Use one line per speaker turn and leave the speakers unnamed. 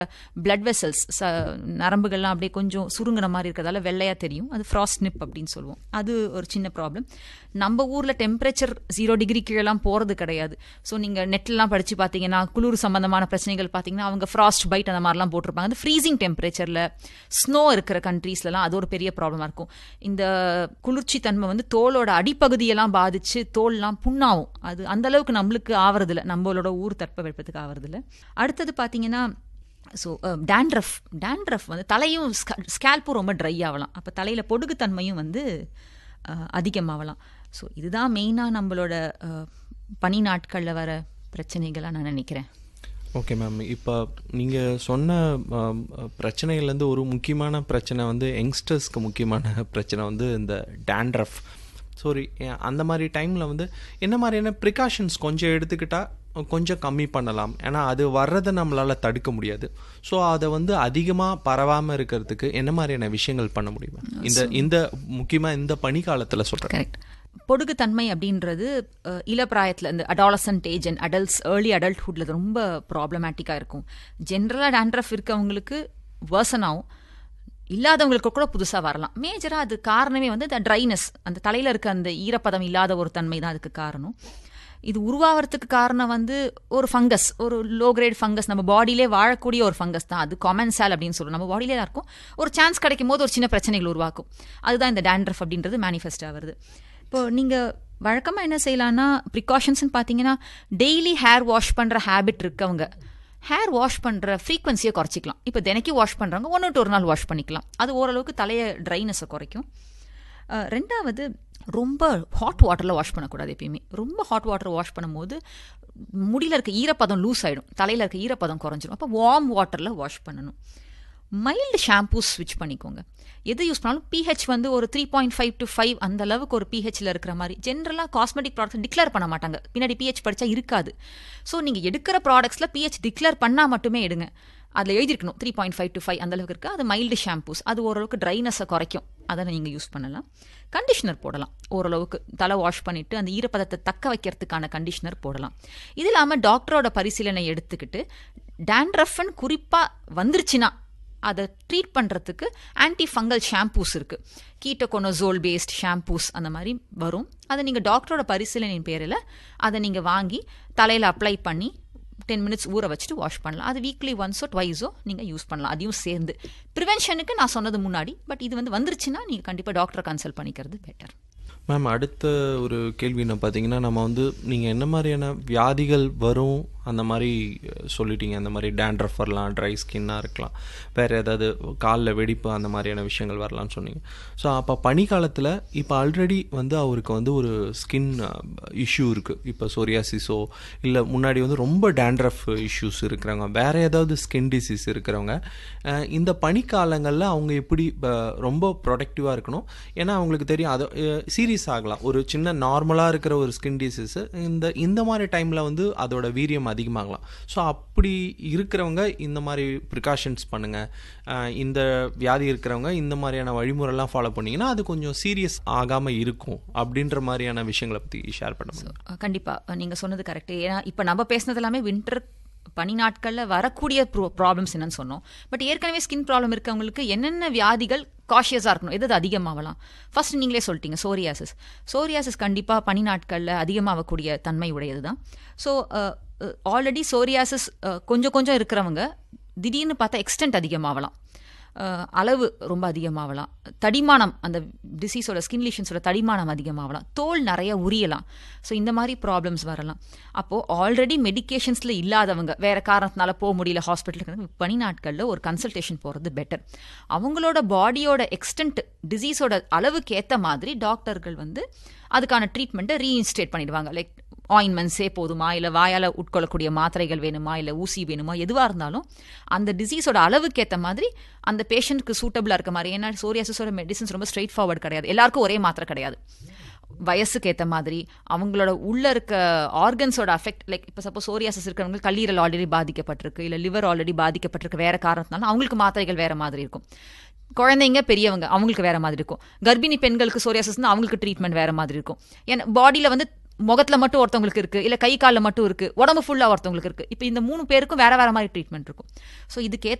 blood vessels நரம்புகள்லாம் அப்படியே கொஞ்சம் சுருங்குன மாதிரி இருக்கிறதால வெள்ளையா தெரியும் அது ஃப்ராஸ்ட் நிப் அப்படின்னு சொல்லுவோம் அது ஒரு சின்ன ப்ராப்ளம் நம்ம ஊர்ல டெம்பரேச்சர் ஜீரோ டிகிரி கீழெல்லாம் போறது கிடையாது ஸோ நீங்க நெட்லாம் படிச்சு பார்த்தீங்கன்னா குளிர் சம்பந்தமான பிரச்சனைகள் பார்த்தீங்கன்னா அவங்க ஃப்ராஸ்ட் பைட் அந்த மாதிரிலாம் போட்டிருப்பாங்க அது ஃப்ரீசிங் டெம்பரேச்சர்ல ஸ்னோ இருக்கிற கண்ட்ரீஸ்லலாம் அது ஒரு பெரிய ப்ராப்ளமா இருக்கும் இந்த குளிர்ச்சி தன்மை வந்து தோலோட அடிப்பகுதியெல்லாம் பாதிச்சு தோல்லாம் புண்ணாகும் அது அந்த அளவுக்கு நம்மளுக்கு ஆவறதில்ல நம்மளோட ஊர் தட்பவெப்பத்துக்கு ஆவறதில்ல அடுத்தது பார்த்தீங்கன்னா ஸோ டேண்ட்ரஃப் டேண்ட்ரஃப் வந்து தலையும் ஸ்கேல்ப்பும் ரொம்ப ட்ரை ஆகலாம் அப்போ தலையில் பொடுகுத்தன்மையும் வந்து அதிகமாகலாம் ஸோ இதுதான் மெயினாக நம்மளோட பனி நாட்களில் வர பிரச்சனைகளாக நான் நினைக்கிறேன்
ஓகே மேம் இப்போ நீங்கள் சொன்ன பிரச்சனைகள்லேருந்து ஒரு முக்கியமான பிரச்சனை வந்து யங்ஸ்டர்ஸ்க்கு முக்கியமான பிரச்சனை வந்து இந்த டேண்ட்ரஃப் சாரி அந்த மாதிரி டைமில் வந்து என்ன மாதிரியான ப்ரிகாஷன்ஸ் கொஞ்சம் எடுத்துக்கிட்டால் கொஞ்சம் கம்மி பண்ணலாம் ஏன்னா அது வர்றதை நம்மளால் தடுக்க முடியாது ஸோ அதை வந்து அதிகமாக பரவாமல் இருக்கிறதுக்கு என்ன மாதிரியான விஷயங்கள் பண்ண முடியும் இந்த இந்த முக்கியமாக இந்த பனிக்காலத்தில் சொல்கிறேன்
கரெக்ட் பொடுகுத்தன்மை அப்படின்றது இளப்பிராயத்தில் இந்த adolescent age and adults early அடல்ட்ஹுட்ல ரொம்ப ப்ராப்ளமேட்டிக்காக இருக்கும் ஜென்ரலாக டேண்ட்ரஃப் இருக்கவங்களுக்கு வேர்சன் ஆகும் இல்லாதவங்களுக்கு கூட புதுசாக வரலாம் மேஜராக அது காரணமே வந்து இந்த ட்ரைனஸ் அந்த தலையில் இருக்க அந்த ஈரப்பதம் இல்லாத ஒரு தன்மை தான் அதுக்கு காரணம் இது உருவாகிறதுக்கு காரணம் வந்து ஒரு ஃபங்கஸ் ஒரு லோ கிரேட் ஃபங்கஸ் நம்ம பாடியிலே வாழக்கூடிய ஒரு ஃபங்கஸ் தான் அது காமன் சேல் அப்படின்னு சொல்லுவோம் நம்ம பாடியிலே தான் இருக்கும் ஒரு சான்ஸ் கிடைக்கும் போது ஒரு சின்ன பிரச்சனைகள் உருவாக்கும் அதுதான் இந்த டேண்ட்ரஃப் அப்படின்றது மேனிஃபெஸ்ட் ஆகுது இப்போ நீங்கள் வழக்கமாக என்ன செய்யலாம்னா ப்ரிகாஷன்ஸ்னு பார்த்தீங்கன்னா டெய்லி ஹேர் வாஷ் பண்ணுற ஹேபிட் இருக்கவங்க ஹேர் வாஷ் பண்ணுற ஃப்ரீக்வன்சியை குறைச்சிக்கலாம் இப்போ தினைக்கும் வாஷ் பண்ணுறவங்க ஒன்று விட்டு ஒரு நாள் வாஷ் பண்ணிக்கலாம் அது ஓரளவுக்கு தலையை ட்ரைனஸை குறைக்கும் ரெண்டாவது ரொம்ப ஹாட் வாட்டரில் வாஷ் பண்ணக்கூடாது எப்பயுமே ரொம்ப ஹாட் வாட்டர் வாஷ் பண்ணும்போது முடியில் இருக்க ஈரப்பதம் லூஸ் ஆகிடும் தலையில் இருக்க ஈரப்பதம் குறைஞ்சிரும் அப்போ வார்ம் வாட்டரில் வாஷ் பண்ணணும் மைல்டு ஷாம்பூஸ் ஸ்விட்ச் பண்ணிக்கோங்க எது யூஸ் பண்ணாலும் பிஹெச் வந்து ஒரு three point five to five அந்த அளவுக்கு ஒரு பிஹெச்சில் இருக்கிற மாதிரி ஜென்ரலாக காஸ்மெட்டிக் ப்ராடக்ட்ஸ் டிக்ளேர் பண்ண மாட்டாங்க பின்னாடி பிஹெச் படித்தா இருக்காது ஸோ நீங்கள் எடுக்கிற ப்ராடக்ட்ஸில் பிஹெச் டிக்ளேர் பண்ணால் மட்டுமே எடுங்க அதில் எழுதிருக்கணும் three point five to five அந்த அளவுக்கு இருக்குது அது மைல்டு ஷாம்பூஸ் அது ஓரளவுக்கு ட்ரைனஸை குறைக்கும் அதை நீங்கள் யூஸ் பண்ணலாம் கண்டிஷனர் போடலாம் ஓரளவுக்கு தலை வாஷ் பண்ணிவிட்டு அந்த ஈரப்பதத்தை தக்க வைக்கிறதுக்கான கண்டிஷனர் போடலாம் இது இல்லாமல் டாக்டரோட பரிசீலனை எடுத்துக்கிட்டு டேண்ட்ரஃப்னு குறிப்பாக வந்துருச்சுன்னா அதை ட்ரீட் பண்ணுறதுக்கு ஆன்டி ஃபங்கல் ஷாம்பூஸ் இருக்குது கீட்டோகோனோசோல் பேஸ்ட் ஷாம்பூஸ் அந்த மாதிரி வரும் அதை நீங்கள் டாக்டரோட பரிசீலனையின் பேரில் அதை நீங்கள் வாங்கி தலையில் அப்ளை பண்ணி டென் மினிட்ஸ் ஊற வச்சுட்டு வாஷ் பண்ணலாம் அது வீக்லி ஒன்ஸோ ட்வைஸோ நீங்கள் யூஸ் பண்ணலாம் அதையும் சேர்ந்து ப்ரிவென்ஷனுக்கு நான் சொன்னது முன்னாடி பட் இது வந்து வந்துருச்சுன்னா நீங்கள் கண்டிப்பாக டாக்டரை கன்சல்ட் பண்ணிக்கிறது பெட்டர்
மேம் அடுத்த ஒரு கேள்வி என்ன பார்த்தீங்கன்னா நம்ம வந்து நீங்கள் என்ன மாதிரியான வியாதிகள் வரும் அந்த மாதிரி சொல்லிட்டீங்க அந்த மாதிரி டேண்ட்ரஃப் வரலாம் ட்ரை ஸ்கின்னாக இருக்கலாம் வேறு ஏதாவது காலில் வெடிப்பு அந்த மாதிரியான விஷயங்கள் வரலாம்னு சொன்னீங்க ஸோ அப்போ பனிக்காலத்தில் இப்போ ஆல்ரெடி வந்து அவருக்கு வந்து ஒரு ஸ்கின் இஷ்யூ இருக்குது இப்போ சோரியாசிஸோ இல்லை முன்னாடி வந்து ரொம்ப டேண்ட்ரஃப் இஷ்யூஸ் இருக்கிறவங்க வேறு ஏதாவது ஸ்கின் டிசீஸ் இருக்கிறவங்க இந்த பனிக்காலங்களில் அவங்க எப்படி ரொம்ப ப்ரொடக்டிவாக இருக்கணும் ஏன்னா அவங்களுக்கு தெரியும் அதை சீரியஸ் ஆகலாம் ஒரு சின்ன நார்மலாக இருக்கிற ஒரு ஸ்கின் டிசீஸ் இந்த இந்த மாதிரி டைமில் வந்து அதோட வீரியம் அதிகமாகலாம் ஸோ அப்படி இருக்கிறவங்க இந்த மாதிரி ப்ரிகாஷன்ஸ் பண்ணுங்கள் இந்த வியாதி இருக்கிறவங்க இந்த மாதிரியான வழிமுறைலாம் ஃபாலோ பண்ணிங்கன்னா அது கொஞ்சம் சீரியஸ் ஆகாமல் இருக்கும் அப்படின்ற மாதிரியான விஷயங்களை பற்றி ஷேர் பண்ண முடியும்
கண்டிப்பாக நீங்கள் சொன்னது கரெக்டு ஏன்னா இப்போ நம்ம பேசுனது எல்லாமே வின்டர் பனி நாட்களில் வரக்கூடிய ப்ராப்ளம்ஸ் என்னன்னு சொன்னோம் பட் ஏற்கனவே ஸ்கின் ப்ராப்ளம் இருக்கவங்களுக்கு என்னென்ன வியாதிகள் காஷியஸாக இருக்கணும் எது அதிகமாகலாம் ஃபர்ஸ்ட் நீங்களே சொல்லிட்டீங்க சோரியாசிஸ் சோரியாசிஸ் கண்டிப்பாக பனி நாட்களில் அதிகமாகக்கூடிய தன்மை உடையது தான் ஸோ ஆல்ரெடி சோரியாசிஸ் கொஞ்சம் கொஞ்சம் இருக்கிறவங்க திடீர்னு பார்த்தா எக்ஸ்டென்ட் அதிகமாகலாம் அளவு ரொம்ப அதிகமாகலாம் தடிமானம் அந்த டிசீஸோட ஸ்கின் லீஷன்ஸோட தடிமானம் அதிகமாகலாம் தோல் நிறைய உரியலாம் ஸோ இந்த மாதிரி ப்ராப்ளம்ஸ் வரலாம் அப்போது ஆல்ரெடி மெடிக்கேஷன்ஸில் இல்லாதவங்க வேறு காரணத்தினால போக முடியல ஹாஸ்பிட்டலுக்கு பனி நாட்களில் ஒரு கன்சல்டேஷன் போகிறது பெட்டர் அவங்களோட பாடியோட எக்ஸ்டென்ட் டிசீஸோட அளவுக்கு ஏற்ற மாதிரி டாக்டர்கள் வந்து அதுக்கான ட்ரீட்மெண்ட்டை ரீஇன்ஸ்டேட் பண்ணிடுவாங்க லைக் ஆயின்மெண்ட்ஸே போதுமா இல்லை வாயால் உட்கொள்ளக்கூடிய மாத்திரைகள் வேணுமா இல்லை ஊசி வேணுமா எதுவாக இருந்தாலும் அந்த டிசீஸோட அளவுக்கு ஏற்ற மாதிரி அந்த பேஷண்ட்க்கு சூட்டபிளாக இருக்க மாதிரி ஏன்னா சோரியாசிஸோட மெடிசன்ஸ் ரொம்ப ஸ்ட்ரெயிட் ஃபார்வர்ட் கிடையாது எல்லாருக்கும் ஒரே மாத்திரை கிடையாது வயசுக்கு ஏற்ற மாதிரி அவங்களோட உள்ள இருக்க ஆர்கன்ஸோட அஃபெக்ட் லைக் இப்போ சப்போஸ் சோரியாசஸ் இருக்கிறவங்க கல்லீரல் ஆல்ரெடி பாதிக்கப்பட்டிருக்கு இல்லை லிவர் ஆல்ரெடி பாதிக்கப்பட்டிருக்கு வேற காரணத்தினால அவங்களுக்கு மாத்திரைகள் வேற மாதிரி இருக்கும் குழந்தைங்க பெரியவங்க அவங்களுக்கு வேற மாதிரி இருக்கும் கர்ப்பிணி பெண்களுக்கு சோரியாசஸ்னா அவங்களுக்கு ட்ரீட்மெண்ட் வேற மாதிரி இருக்கும் ஏன்னா பாடியில் வந்து முகத்துல மட்டும் ஒருத்தவங்களுக்கு இருக்கு இல்ல கை காலில் மட்டும் இருக்கு உடம்பு ஃபுல்லா ஒருத்தவங்களுக்கு இருக்கு இப்போ இந்த மூணு பேருக்கும் வேற வேற மாதிரி ட்ரீட்மெண்ட் இருக்கும் ஸோ இதுக்கு